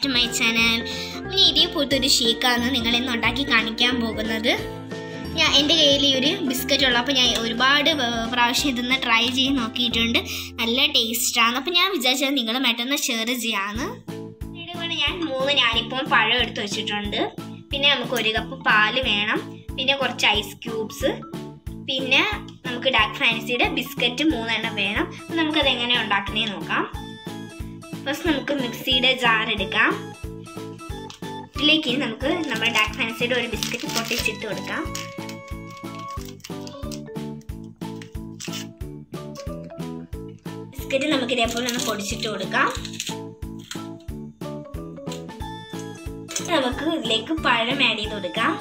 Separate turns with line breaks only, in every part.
to my channel ഇനി ഇതേ പോലത്തെ ഷേക്കാണ് നിങ്ങൾ ഇന്ന് ഉണ്ടാക്കി കാണിക്കാൻ പോകുന്നത് ഞാൻ എൻ്റെ കയ്യിൽ ഈ ഒരു ബിസ്ക്കറ്റ് ഉള്ളപ്പോൾ ഞാൻ ഒരുപാട് വ- പ്രാവശ്യം ഇതൊന്ന് ട്രൈ ചെയ്ത് നോക്കിയിട്ടുണ്ട് നല്ല ടേസ്റ്റാണ് അപ്പോൾ ഞാൻ വിചാരിച്ചത് നിങ്ങൾ മറ്റൊന്ന് ഷെയർ ചെയ്യാമെന്ന് ഇതുപോലെ ഞാൻ മൂന്ന് ഞാനിപ്പം പഴം എടുത്ത് വെച്ചിട്ടുണ്ട് പിന്നെ നമുക്ക് ഒരു കപ്പ് പാല് വേണം പിന്നെ കുറച്ച് ഐസ് ക്യൂബ്സ് പിന്നെ നമുക്ക് ഡാർക്ക് ഫാൻസിയുടെ ബിസ്ക്കറ്റ് മൂന്നെണ്ണം വേണം അപ്പം നമുക്കത് എങ്ങനെ ഉണ്ടാക്കുന്നേ നോക്കാം ഫസ്റ്റ് നമുക്ക് മിക്സിയുടെ ജാർ എടുക്കാം ഇതിലേക്ക് ഇനി നമുക്ക് നമ്മുടെ ഡാർക്ക് ഫാൻസിയുടെ ഒരു ബിസ്ക്കറ്റ് പൊട്ടിച്ചിട്ട് കൊടുക്കാം ബിസ്ക്കറ്റ് നമുക്ക് ഇതേപോലെ ഒന്ന് പൊടിച്ചിട്ട് കൊടുക്കാം നമുക്ക് ഇതിലേക്ക് പഴം ആഡ് ചെയ്ത് കൊടുക്കാം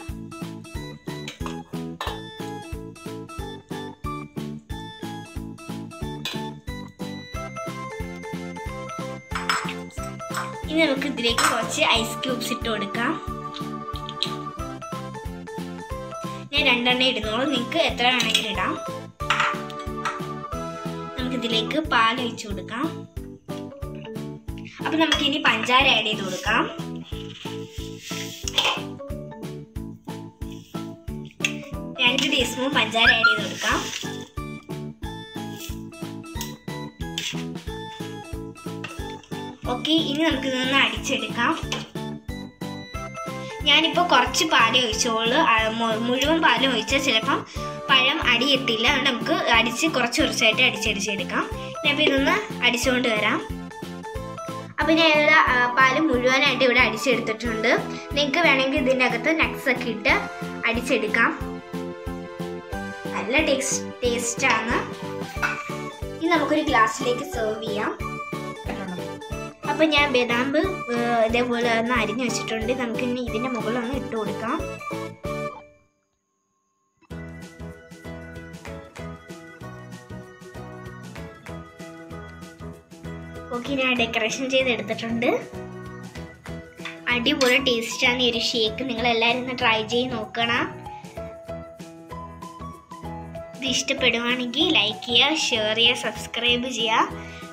ഇനി നമുക്ക് ഇതിലേക്ക് കുറച്ച് ഐസ് ക്യൂബ്സ് ഇട്ട് കൊടുക്കാം ഞാൻ രണ്ടെണ്ണം ഇടുന്നുള്ളൂ നിങ്ങൾക്ക് എത്ര വേണമെങ്കിലും ഇടാം നമുക്ക് ഇതിലേക്ക് പാൽ ഒഴിച്ചു കൊടുക്കാം അപ്പൊ നമുക്ക് ഇനി പഞ്ചാര ആഡ് ചെയ്ത് കൊടുക്കാം രണ്ട് ടീസ്പൂൺ പഞ്ചാര ആഡ് ചെയ്ത് കൊടുക്കാം ഓക്കെ ഇനി നമുക്ക് ഇതൊന്ന് അടിച്ചെടുക്കാം ഞാനിപ്പോൾ കുറച്ച് പാലേ ഒഴിച്ചോളൂ ആ, മു- മുഴുവൻ പാലും ഒഴിച്ചാൽ ചിലപ്പം പഴം അടിയെത്തില്ല അതുകൊണ്ട് നമുക്ക് അടിച്ച് കുറച്ച് കുറച്ചായിട്ട് അടിച്ചടിച്ചെടുക്കാം ഞാനിപ്പോൾ ഇതൊന്ന് അടിച്ചുകൊണ്ട് വരാം അപ്പം ഞാൻ ഇവിടെ ആ, പാല് മുഴുവനായിട്ട് ഇവിടെ അടിച്ചെടുത്തിട്ടുണ്ട് നിങ്ങൾക്ക് വേണമെങ്കിൽ ഇതിൻ്റെ അകത്ത് നട്ട്സ് ഒക്കെ ഇട്ട് അടിച്ചെടുക്കാം നല്ല ടേസ്റ്റ് ടേസ്റ്റാണ് ഇനി നമുക്കൊരു ഗ്ലാസ്സിലേക്ക് സെർവ് ചെയ്യാം അപ്പം ഞാൻ ബദാമ്പ് ഏർ, ഇതേപോലെ ഒന്ന് അരിഞ്ഞു വെച്ചിട്ടുണ്ട് നമുക്ക് ഇനി ഇതിൻ്റെ മുകളിലൊന്ന് ഇട്ട് കൊടുക്കാം ഓക്കെ ഞാൻ ഡെക്കറേഷൻ ചെയ്ത് എടുത്തിട്ടുണ്ട് അടിപൊളി ടേസ്റ്റാണ് ഈ ഒരു ഷേക്ക് നിങ്ങൾ എല്ലാവരും ഒന്ന് ട്രൈ ചെയ്ത് നോക്കണം ഇത് ഇഷ്ടപ്പെടുവാണെങ്കിൽ ലൈക്ക് ചെയ്യുക ഷെയർ ചെയ്യുക സബ്സ്ക്രൈബ് ചെയ്യുക